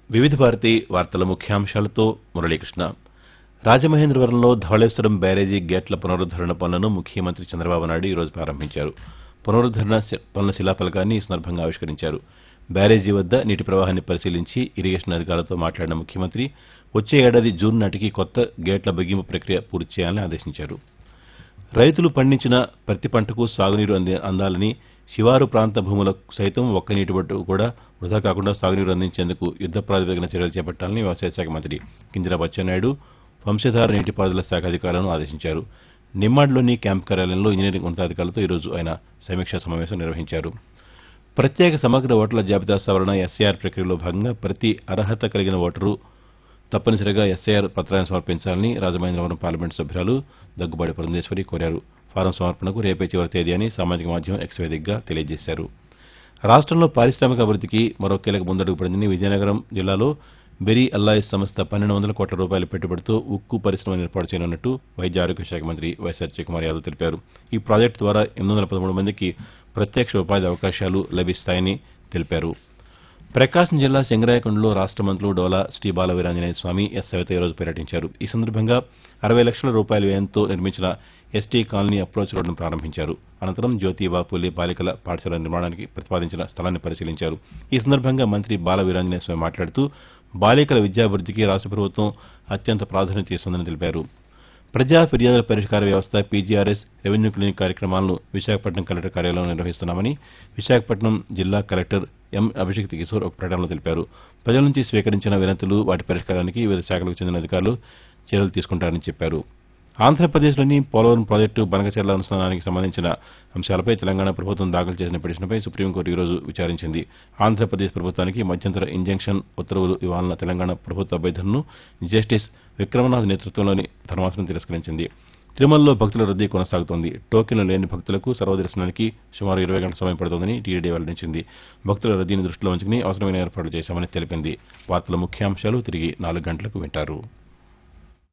వివిధ భారతి వార్తల ముఖ్యాంశాలతో మురళీకృష్ణ రాజమహేంద్రవరంలో ధవళేశ్వరం బ్యారేజీ గేట్ల పునరుద్దరణ పనులను ముఖ్యమంత్రి చంద్రబాబు నాయుడు ఈరోజు ప్రారంభించారు పునరుద్దరణ శి- పనుల శిలాఫలకాన్ని ఈ సందర్భంగా ఆవిష్కరించారు బ్యారేజీ వద్ద నీటి ప్రవాహాన్ని పరిశీలించి ఇరిగేషన్ అధికారులతో మాట్లాడిన ముఖ్యమంత్రి వచ్చే ఏడాది జూన్ నాటికి కొత్త గేట్ల బిగింపు ప్రక్రియ పూర్తి చేయాలని ఆదేశించారు రైతులు పండించిన ప్రతి పంటకు సాగునీరు అంది అందాలని శివారు ప్రాంత భూములకు సైతం ఒక్క నీటి బొట్టు కూడా వృధా కాకుండా సాగునీరు అందించేందుకు యుద్ద ప్రాతిపదికన చర్యలు చేపట్టాలని వ్యవసాయ శాఖ మంత్రి కింజరాపు అచ్చెన్నాయుడు వంశధార నీటిపారుదల శాఖ అధికారులను ఆదేశించారు నిమ్మాడ్లోని క్యాంప్ కార్యాలయంలో ఇంజనీరింగ్ ఉన్నతాధికారులతో ఈరోజు ఆయన సమీక్షా సమావేశం నిర్వహించారు ప్రత్యేక సమగ్ర ఓటర్ల జాబితా సవరణ ఎస్ఐఆర్ ప్రక్రియలో భాగంగా ప్రతి అర్హత కలిగిన ఓటరు తప్పనిసరిగా ఎస్ఐఆర్ పత్రాన్ని సమర్పించాలని రాజమహేంద్రవరం పార్లమెంటు సభ్యురాలు దగ్గుబాటి పురంధేశ్వరి కోరారు ఫారం సమర్పణకు రేపే చివరి తేదీ అని సామాజిక మాధ్యమం ఎక్స్ వేదికగా తెలియజేశారు రాష్ట్రంలో పారిశ్రామిక అభివృద్ధికి మరో కీలక ముందడుగు పడిందని విజయనగరం జిల్లాలో బెరీ అల్లాయిస్ సంస్థ పన్నెండు వందల కోట్ల రూపాయల పెట్టుబడితో ఉక్కు పరిశ్రమను ఏర్పాటు చేయనున్నట్టు వైద్య ఆరోగ్య శాఖ మంత్రి వైఎస్ఆర్ కుమార్ యాదవ్ తెలిపారు ఈ ప్రాజెక్టు ద్వారా ఎనిమిది వందల పదమూడు మందికి ప్రత్యక్ష ఉపాధి అవకాశాలు లభిస్తాయని తెలిపారు ప్రకాశం జిల్లా సింగరాయకొండలో రాష్ట మంత్రులు డోలా శ్రీ బాల వీరాంజనేయ స్వామి ఎస్ సవిత ఈరోజు పర్యటించారు ఈ సందర్భంగా అరవై లక్షల రూపాయల వ్యయంతో నిర్మించిన ఎస్టీ కాలనీ అప్రోచ్ రోడ్డును ప్రారంభించారు అనంతరం జ్యోతిబా పూలే బాలికల పాఠశాల నిర్మాణానికి ప్రతిపాదించిన స్థలాన్ని పరిశీలించారు ఈ సందర్భంగా మంత్రి బాల వీరాంజనేయ స్వామి మాట్లాడుతూ బాలికల విద్యాభివృద్ధికి రాష్ట ప్రభుత్వం అత్యంత ప్రాధాన్యత ఇస్తుందని తెలిపారు ప్రజా ఫిర్యాదుల పరిష్కార వ్యవస్థ పీజీఆర్ఎస్ రెవెన్యూ క్లినిక్ కార్యక్రమాలను విశాఖపట్నం కలెక్టర్ కార్యాలయంలో నిర్వహిస్తున్నామని విశాఖపట్నం జిల్లా కలెక్టర్ ఎం అభిషేక్ కిషోర్ ఒక ప్రకటనలో తెలిపారు ప్రజల నుంచి స్వీకరించిన వినతులు వాటి పరిష్కారానికి వివిధ శాఖలకు చెందిన అధికారులు చర్యలు తీసుకుంటారని చెప్పారు ఆంధ్రప్రదేశ్లోని పోలవరం ప్రాజెక్టు బనకచెర్ల అనుసంధానానికి సంబంధించిన అంశాలపై తెలంగాణ ప్రభుత్వం దాఖలు చేసిన పిటిషన్పై సుప్రీంకోర్టు ఈరోజు విచారించింది ఆంధ్రప్రదేశ్ ప్రభుత్వానికి మధ్యంతర ఇంజంక్షన్ ఉత్తర్వులు ఇవ్వాలన్న తెలంగాణ ప్రభుత్వ అభ్యర్థనను జస్టిస్ విక్రమనాథ్ నేతృత్వంలోని ధర్మాసనం తిరస్కరించింది తిరుమలలో భక్తుల రద్దీ కొనసాగుతోంది టోకెన్లు లేని భక్తులకు సర్వదర్శనానికి సుమారు ఇరవై గంటల సమయం పడుతోందని టీడీ వెల్లడించింది భక్తుల రద్దీని దృష్టిలో ఉంచుకుని అవసరమైన ఏర్పాట్లు చేశామని తెలిపింది వార్తల ముఖ్యాంశాలు తిరిగి నాలుగు గంటలకు వింటారు